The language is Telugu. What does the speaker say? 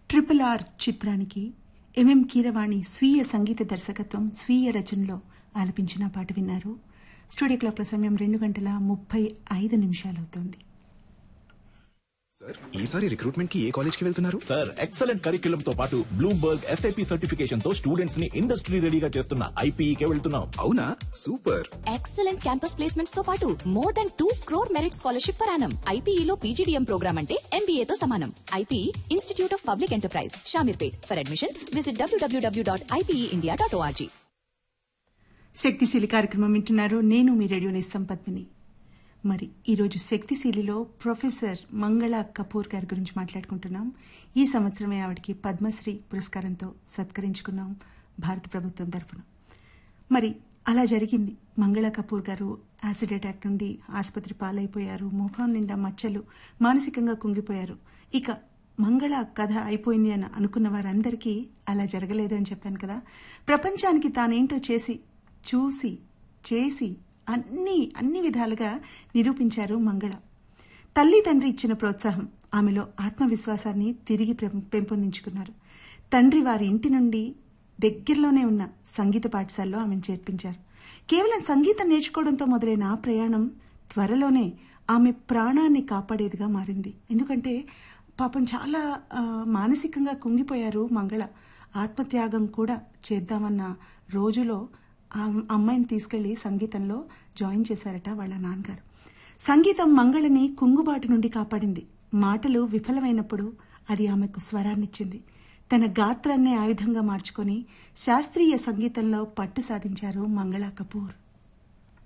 ట్రిపుల్ ఆర్ చిత్రానికి ఎంఎం కీరవాణి స్వీయ సంగీత దర్శకత్వం స్వీయ రచనలో ఆలపించిన పాట విన్నారు స్టూడియో క్లాక్ల సమయం రెండు గంటల ముప్పై ఐదు నిమిషాలవుతోంది సార్ ఈసారి రిక్రూట్మెంట్ కి ఏ కాలేజ్ కి వెళ్తున్నారు సార్ ఎక్సలెంట్ కరిక్యులం తో పాటు బ్లూంబర్గ్ ఎస్ఐపి సర్టిఫికేషన్ తో స్టూడెంట్స్ ని ఇండస్ట్రీ రెడీగా చేస్తున్న ఐపీఈకే వెళ్తున్నాం అవునా సూపర్ ఎక్సలెంట్ క్యాంపస్ ప్లేస్మెంట్స్ తో పాటు more than two crore merit scholarship పరానం ఐపీఈలో పీజీడీఎం ప్రోగ్రామ్ అంటే ఎంబీఏ తో సమానం IPE institute of public enterprise Shamirpet for admission visit WWW dot IPE dot org శక్తిశీలి కార్యక్రమం వింటున్నారు నేను మీ రేడియో నేస్తం పద్మిని మరి ఈరోజు శక్తిశీలిలో ప్రొఫెసర్ మంగళ కపూర్ గారి గురించి మాట్లాడుకుంటున్నాం ఈ సంవత్సరమే ఆవిడకి పద్మశ్రీ పురస్కారంతో సత్కరించుకున్నాం భారత ప్రభుత్వం తరఫున మరి అలా జరిగింది మంగళ కపూర్ గారు యాసిడ్ అటాక్ నుండి ఆసుపత్రి పాలైపోయారు ముఖం నిండా మచ్చలు మానసికంగా కుంగిపోయారు ఇక మంగళ కథ అయిపోయింది అని అనుకున్న వారందరికీ అలా జరగలేదు అని చెప్పాను కదా ప్రపంచానికి తానేంటో చేసి చూసి చేసి అన్ని అన్ని విధాలుగా నిరూపించారు మంగళ తల్లి తండ్రి ఇచ్చిన ప్రోత్సాహం ఆమెలో ఆత్మవిశ్వాసాన్ని తిరిగి పెం- పెంపొందించుకున్నారు తండ్రి వారి ఇంటి నుండి దగ్గరలోనే ఉన్న సంగీత పాఠశాలలో ఆమెను చేర్పించారు కేవలం సంగీతం నేర్చుకోవడంతో మొదలైన ఆ ప్రయాణం త్వరలోనే ఆమె ప్రాణాన్ని కాపాడేదిగా మారింది ఎందుకంటే పాపం చాలా ఆ, మానసికంగా కుంగిపోయారు మంగళ ఆత్మత్యాగం కూడా చేద్దామన్న రోజులో ఆ అమ్మాయిని తీసుకెళ్లి సంగీతంలో జాయిన్ చేశారట వాళ్ళ నాన్నగారు సంగీతం మంగళని కుంగుబాటు నుండి కాపాడింది మాటలు విఫలమైనప్పుడు అది ఆమెకు స్వరాన్నిచ్చింది తన గాత్రాన్నే ఆయుధంగా మార్చుకొని శాస్త్రీయ సంగీతంలో పట్టు సాధించారు మంగళా కపూర్